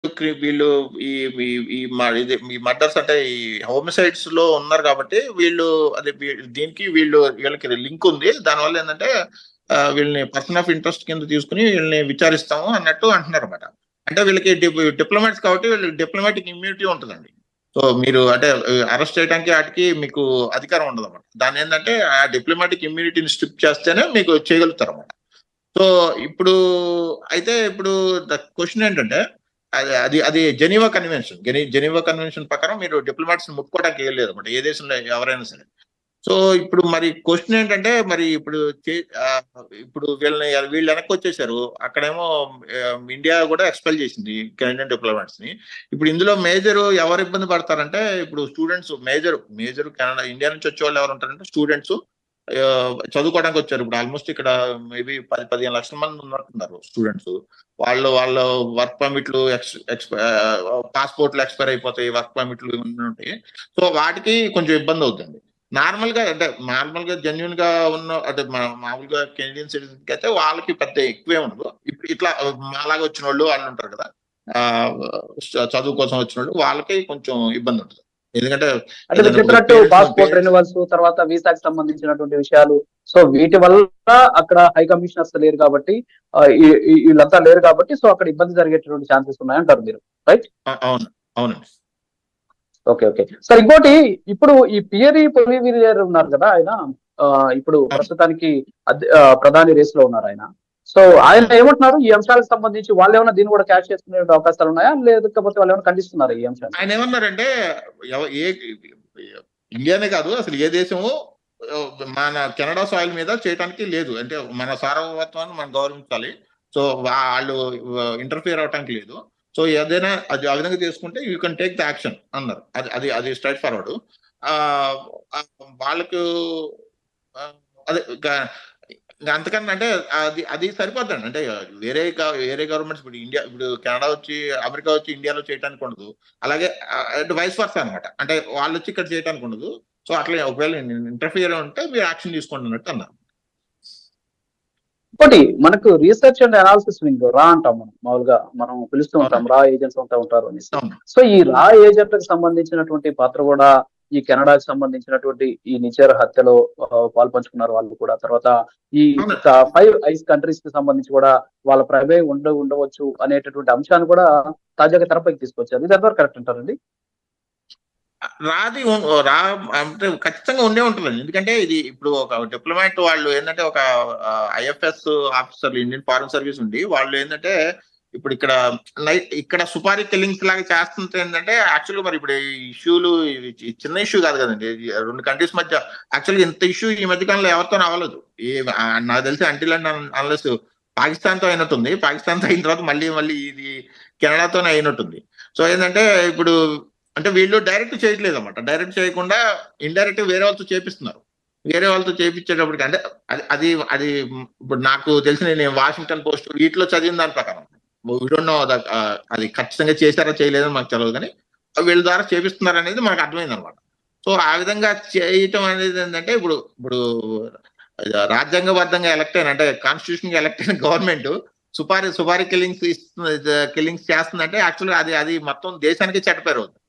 క్రి- వీళ్ళు ఈ ఈ- ఈ మ- ఇది ఈ మర్డర్స్ అంటే ఈ హోమిసైడ్స్ లో ఉన్నారు కాబట్టి వీళ్ళు అదే వీ- దీనికి వీళ్ళు వీళ్ళకి లింక్ ఉంది దానివల్ల ఏంటంటే ఆ, వీళ్ళని పర్సన్ ఆఫ్ ఇంట్రెస్ట్ కింద తీసుకుని వీళ్ళని విచారిస్తాము అన్నట్టు అంటున్నారు అనమాట అంటే వీళ్ళకి డిప్లొమాట్స్ కాబట్టి వీళ్ళకి డిప్లొమాటిక్ ఇమ్యూనిటీ ఉంటుందండి సో మీరు అంటే అరెస్ట్ చేయడానికి వాటికి మీకు అధికారం ఉండదు అనమాట దాని ఏంటంటే ఆ డిప్లొమాటిక్ ఇమ్యూనిటీని స్ట్రిప్ చేస్తేనే మీకు చేయగలుగుతారు అనమాట సో ఇప్పుడు అయితే ఇప్పుడు ద క్వశ్చన్ ఏంటంటే అది అది అది జెనీవా కన్వెన్షన్ జెనీవా కన్వెన్షన్ ప్రకారం మీరు డిప్లొమాట్స్ ముట్టుకోవడానికి ఏం లేదు అనమాట ఏ దేశంలో ఎవరైనా సరే సో ఇప్పుడు మరి క్వశ్చన్ ఏంటంటే మరి ఇప్పుడు చే- ఆ, ఇప్పుడు వీళ్ళని వీళ్ళు వెనక్కి వచ్చేసారు అక్కడేమో ఆ, ఇండియా కూడా ఎక్స్పెల్ చేసింది కెనడియన్ డిప్లొమాట్స్ ని ఇప్పుడు ఇందులో మేజర్ ఎవరు ఇబ్బంది పడతారంటే ఇప్పుడు students major major Canada India నుంచి వచ్చే వాళ్ళు ఎవరు ఉంటారంటే స్టూడెంట్స్ చదువుకోవడానికి వచ్చారు ఇప్పుడు ఆల్మోస్ట్ ఇక్కడ మేబీ పది పదిహేను లక్షల మంది ఉన్నట్టున్నారు స్టూడెంట్స్ వాళ్ళు వాళ్ళ వర్క్ పర్మిట్లు ఎక్స్ పాస్పోర్ట్లు ఎక్స్పైర్ అయిపోతాయి వర్క్ పర్మిట్లు ఇవన్నీ ఉంటాయి సో వాటికి కొంచెం ఇబ్బంది అవుతుంది నార్మల్ గా అంటే నార్మల్ గా జెన్యున్ గా ఉన్న అంటే మా- మామూలుగా కెనడియన్ సిటిజన్ కి అయితే వాళ్ళకి పెద్ద ఎక్కువే ఉండదు ఇప్పుడు ఇట్లా మాలాగా వచ్చిన వాళ్ళు వాళ్ళు ఉంటారు కదా ఆ చదువు కోసం వచ్చిన వాళ్ళు వాళ్ళకి కొంచెం ఇబ్బంది ఉంటుంది ఎందుకంటే అంటే మీరు ఏదైనా చెప్పినట్టు parents- పాస్పోర్ట్ parents- రెన్యువల్స్ తర్వాత వీసాకి సంబంధించినటువంటి విషయాలు సో వీటి వల్ల అక్కడ హై కమిషనర్స్ లేరు కాబట్టి ఆ, ఈ- ఈ- వీళ్ళంతా లేరు కాబట్టి సో అక్కడ ఇబ్బంది జరిగేటటువంటి ఛాన్సెస్ ఉన్నాయంటారు మీరు ఆ, అవును అవునండి ఓకే ఓకే సార్ ఇంకోటి ఇప్పుడు ఈ పియరీ పొలివియర్ ఉన్నారు కదా ఆయన ఆ, ఇప్పుడు ప్రస్తుతానికి అద్- ఆ, ప్రధాని రేస్ లో ఉన్నారు ఆయన సో ఆయన ఏమంటున్నారు ఈ అంశాలకు సంబంధించి వాళ్ళు ఏమైనా దీన్ని కూడా క్యాష్ చేసుకునే అవకాశాలు ఉన్నాయా లేకపోతే వాళ్ళు ఏమైనా ఖండిస్తున్నారు ఈ అంశాన్ని ఆయన ఏమన్నారంటే ఎవ- ఏ ఇండియానే కాదు అసలు ఏ దేశము ఆ, మన కెనడా సాయిల్ మీద చేయడానికి లేదు అంటే మన సార్వభౌమత్వాన్ని మనం గౌరవించాలి సో వాళ్ళు ఇంటర్ఫియర్ అవడానికి లేదు సో ఏదైనా అది ఆ విధంగా చేసుకుంటే you can take the action అన్నారు అది అది అది స్ట్రైట్ ఫార్వర్డ్ వాళ్ళకు ఆ, అదే ఇంకా ఇంకా అంతకన్నా అంటే అది అది సరిపోతుంది అంటే వేరే గ- వేరే గవర్నమెంట్స్ ఇప్పుడు ఇండియా ఇప్పుడు కెనడా వచ్చి అమెరికా వచ్చి ఇండియాలో చేయడానికి ఉండదు అలాగే అంటే వైస్ వర్స్ అనమాట అంటే వాళ్ళు వచ్చి ఇక్కడ చేయడానికి ఉండదు సో అట్లా ఒకవేళ ఇంటర్ఫియర్ ఉంటే మీరు యాక్షన్ తీసుకోండి అన్నట్టు అన్నారు ఇంకోటి మనకు రీసెర్చ్ అండ్ అనాలిసిస్ వింగ్ రా అంటాం మనం మామూలుగా మనం పిలుస్తూ ఉంటాం రా ఏజెంట్స్ అంతా ఉంటారు అనేసి అవును. సో ఈ రా ఏజెంట్లకు సంబంధించినటువంటి పాత్ర కూడా ఈ కెనడాకి సంబంధించినటువంటి ఈ నిచేర్ హత్యలో ఆ, పాల్పంచుకున్నారు వాళ్ళు కూడా తర్వాత ఈ అవును. ఫైవ్ ఐస్ కంట్రీస్ కి సంబంధించి కూడా వాళ్ళ ప్రమేయం ఉండ ఉండవచ్చు అనేటటువంటి అంశాన్ని కూడా తాజాగా తెరపైకి తీసుకొచ్చారు ఇది ఎంతవరకు కరెక్ట్ అంటారండి రాది ఉన్- రా అంటే ఖచ్చితంగా ఉండే ఉంటుందండి ఎందుకంటే ఇది ఇప్పుడు ఒక డిప్లొమాట్ వాళ్ళు ఏంటంటే ఒక ఐఎఫ్ఎస్ ఆఫీసర్లు ఇండియన్ ఫారెన్ సర్వీస్ ఉండి వాళ్ళు ఏంటంటే ఇప్పుడు ఇక్కడ నైట్ ఇక్కడ సుపారీ కిల్లింగ్స్ లాగా చేస్తుంటే ఏంటంటే యాక్చువల్గా మరి ఇప్పుడు ఈ ఇష్యూలు ఇవి చి- చిన్న ఇష్యూ కాదు కదండి ఇది రెండు కంట్రీస్ మధ్య యాక్చువల్గా ఇంత ఇష్యూ ఈ మధ్య కాలంలో ఎవరితో అవ్వలేదు ఏ ఆ, నాకు తెలిసి అంటిల్ అండ్ అన్లెస్ పాకిస్తాన్ తో అయినట్టుంది పాకిస్తాన్ తో అయిన తర్వాత మళ్ళీ మళ్ళీ ఇది కెనడాతోనే అయినట్టుంది సో ఏంటంటే ఇప్పుడు అంటే వీళ్ళు డైరెక్ట్ చేయట్లేదు అనమాట డైరెక్ట్ చేయకుండా ఇండైరెక్ట్ వేరే వాళ్ళతో చేపిస్తున్నారు వేరే వాళ్ళతో చేపించేటప్పటికి అంటే అది అది అది ఇప్పుడు నాకు తెలిసిన నేను వాషింగ్టన్ పోస్ట్ వీటిలో చదివిన దాని ప్రకారం నో అది ఖచ్చితంగా చేశారా చేయలేదని మాకు తెలియదు కానీ వీళ్ళ ద్వారా చేపిస్తున్నారు అనేది మనకు అర్థమైంది అనమాట సో ఆ విధంగా చేయటం అనేది ఏంటంటే ఇప్పుడు ఇప్పుడు రాజ్యాంగబద్ధంగా ఎలక్ట్ అయిన అంటే కాన్స్టిట్యూషన్ ఎలక్ట్ అయిన గవర్నమెంట్ సుపారీ సుపారీ కిల్లింగ్స్ ఇస్తుంది కిల్లింగ్స్ చేస్తుందంటే యాక్చువల్గా అది అది మొత్తం దేశానికి చెడ్డపేరు అవుతుంది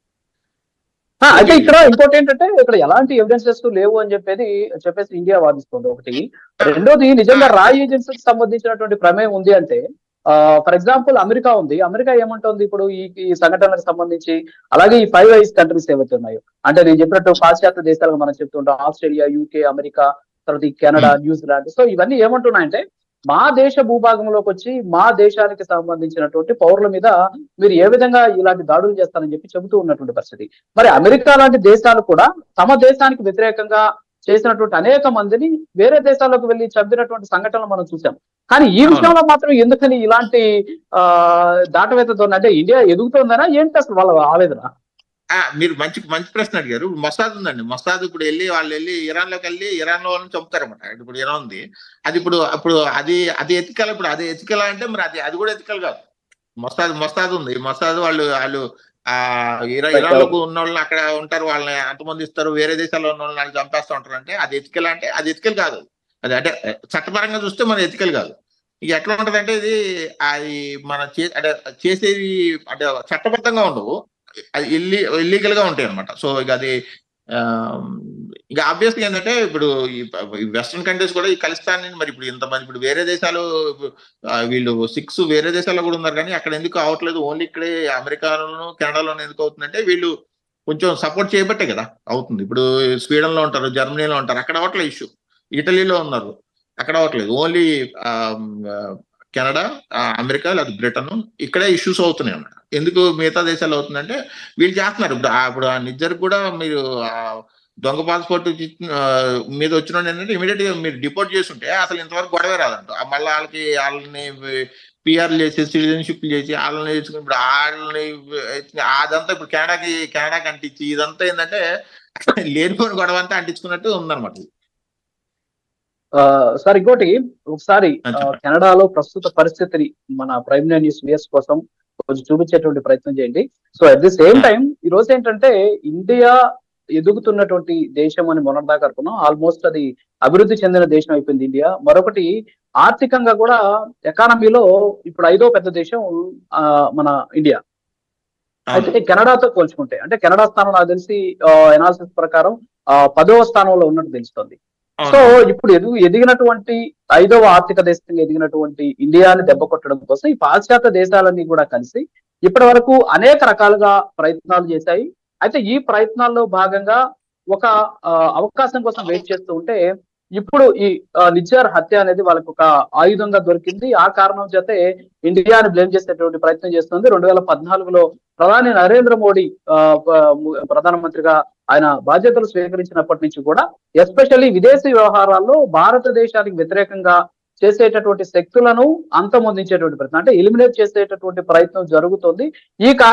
ఆ, అయితే ఇక్కడ ఇంకోటి ఏంటంటే ఇక్కడ ఎలాంటి ఎవిడెన్సెస్ లేవు అని చెప్పేది చెప్పేసి ఇండియా వాదిస్తుంది ఒకటి రెండోది నిజంగా రా ఏజెన్సీకి సంబంధించినటువంటి ప్రమేయం ఉంది అంటే ఫర్ ఎగ్జాంపుల్ అమెరికా ఉంది అమెరికా ఏమంటుంది ఇప్పుడు ఈ ఈ సంఘటనలకు సంబంధించి అలాగే ఈ ఫైవ్ ఐస్ కంట్రీస్ ఏవైతే ఉన్నాయో అంటే నేను చెప్పినట్టు పాశ్చాత్య దేశాలకు మనం చెప్తుంటాం ఆస్ట్రేలియా యూకే అమెరికా తర్వాత ఈ కెనడా న్యూజిలాండ్ సో ఇవన్నీ ఏమంటున్నాయంటే మా దేశ భూభాగంలోకి వచ్చి మా దేశానికి సంబంధించినటువంటి పౌరుల మీద మీరు ఏ విధంగా ఇలాంటి దాడులు చేస్తారని చెప్పి చెబుతూ ఉన్నటువంటి పరిస్థితి మరి అమెరికా లాంటి దేశాలు కూడా తమ దేశానికి వ్యతిరేకంగా చేసినటువంటి అనేక మందిని వేరే దేశాల్లోకి వెళ్ళి చంపినటువంటి సంఘటనలు మనం చూసాం కానీ ఈ అవును. విషయంలో మాత్రం ఎందుకని ఇలాంటి ఆ దాటవేత ధోరణి అంటే ఇండియా ఎదుగుతోందనా ఏంటి అసలు వాళ్ళ ఆవేదన ఆ, మీరు మంచి మంచి ప్రశ్న అడిగారు మొసాద్ ఉందండి మొసాద్ ఇప్పుడు వెళ్ళి వాళ్ళు వెళ్ళి ఇరాన్ లోకి వెళ్ళి ఇరాన్ లో వాళ్ళని చంపుతారన్నమాట ఇప్పుడు ఇరాన్ ఉంది అది ఇప్పుడు అప్పుడు అది అది ఎతికల్ ఇప్పుడు అది ఎతికల్ అంటే మరి అది అది కూడా ఎతికల్ కాదు మొసాద్ మొసాద్ ఉంది మొసాద్ వాళ్ళు వాళ్ళు ఆ ఇరా- ఇరాన్ లో ఉన్న వాళ్ళని అక్కడ ఉంటారు వాళ్ళని అంతమంది ఇస్తారు వేరే దేశాల్లో ఉన్న వాళ్ళని వాళ్ళు చంపేస్తూ ఉంటారు అంటే అది ఎతికల్ అంటే అది ఎతికల్ కాదు అది అంటే చట్టపరంగా చూస్తే మన ఎతికల్ కాదు ఇక ఎట్లా ఉంటదంటే ఇది అది మన చే అంటే చేసేది అంటే చట్టబద్ధంగా ఉండవు అది ఇల్లి ఇల్లీగల్ గా ఉంటాయి అనమాట సో ఇక అది ఆ, ఇక ఆబ్వియస్ గా ఏంటంటే ఇప్పుడు ఈ వెస్ట్రన్ కంట్రీస్ కూడా ఈ ఖలిస్తాన్ మరి ఇప్పుడు ఇంతమంది ఇప్పుడు వేరే దేశాలు ఆ, వీళ్ళు సిక్స్ వేరే దేశాల్లో కూడా ఉన్నారు కానీ అక్కడ ఎందుకు అవట్లేదు ఓన్లీ ఇక్కడే అమెరికాలోను కెనడాలోను ఎందుకు అవుతుందంటే వీళ్ళు కొంచెం సపోర్ట్ చేయబట్టే కదా అవుతుంది ఇప్పుడు స్వీడన్ లో ఉంటారు జర్మనీలో ఉంటారు అక్కడ అవట్లేదు ఇష్యూ ఇటలీలో ఉన్నారు అక్కడ అవ్వట్లేదు ఓన్లీ కెనడా ఆ, అమెరికా లేదా బ్రిటన్ ఇక్కడే ఇష్యూస్ అవుతున్నాయి అన్నమాట ఎందుకు మిగతా దేశాలు అవుతుందంటే వీళ్ళు చేస్తున్నారు ఇప్పుడు ఆ- ఇప్పుడు ఆ నిజర్ కూడా మీరు ఆ దొంగ పాస్పోర్ట్ మీద వచ్చిన ఏంటంటే ఇమీడియట్ గా మీరు డిపోర్ట్ చేస్తుంటే అసలు ఇంతవరకు గొడవే రాదంట ఆ మళ్ళీ వాళ్ళకి వాళ్ళని పిఆర్ చేసి సిటిజన్షిప్ చేసి వాళ్ళని తెచ్చుకుని ఇప్పుడు వాళ్ళని అదంతా ఇప్పుడు కెనడాకి కెనడాకి అంటించి ఇదంతా ఏంటంటే లేనిపోయిన గొడవ అంతా అంటించుకున్నట్టు ఉందన్నమాట ఇది. ఆ, సార్ ఇంకోటి ఒకసారి ఆ, ఆ, చెప్పండి. కెనడాలో ప్రస్తుత పరిస్థితిని మన ప్రైమ్ న్యూస్ విఎస్ కోసం కొంచెం చూపించేటువంటి ప్రయత్నం చేయండి so at the same time ఈ రోజు ఏంటంటే ఇండియా ఎదుగుతున్నటువంటి దేశం అని మొన్నటిదాకా అనుకున్నాం ఆల్మోస్ట్ అది అభివృద్ధి చెందిన దేశం అయిపోయింది ఇండియా మరొకటి ఆర్థికంగా కూడా ఎకానమీలో ఇప్పుడు ఐదో పెద్ద దేశం ఆ, మన ఇండియా అయితే కెనడాతో పోల్చుకుంటే అంటే కెనడా స్థానం నాకు తెలిసి ఎనాలిసిస్ ప్రకారం ఆ, పదవ స్థానంలో ఉన్నట్టు తెలుస్తుంది సో అవును. ఇప్పుడు ఎదుగు ఎదిగినటువంటి ఐదవ ఆర్థిక దేశంగా ఎదిగినటువంటి ఇండియాని దెబ్బ కొట్టడం కోసం ఈ పాశ్చాత్య దేశాలన్నీ కూడా కలిసి ఇప్పటి వరకు అనేక రకాలుగా ప్రయత్నాలు చేశాయి అయితే ఈ ప్రయత్నాల్లో భాగంగా ఒక ఆ, అవకాశం కోసం వెయిట్ చేస్తూ ఉంటే ఇప్పుడు ఈ ఆ, నిజ్జార్ హత్య అనేది వాళ్ళకి ఒక ఆయుధంగా దొరికింది ఆ కారణం చేతే ఇండియాని బ్లేమ్ చేసేటువంటి ప్రయత్నం చేస్తుంది రెండు వేల పద్నాలుగులో ప్రధాని నరేంద్ర మోడీ ఆ, ప- ము- ప్రధానమంత్రిగా ఆయన బాధ్యతలు స్వీకరించినప్పటి నుంచి కూడా ఎస్పెషల్లీ విదేశీ వ్యవహారాల్లో భారతదేశానికి వ్యతిరేకంగా చేసేటటువంటి శక్తులను అంతమొందించేటువంటి ప్రయత్నం అంటే ఎలిమినేట్ చేసేటటువంటి ప్రయత్నం జరుగుతుంది ఈ కారణం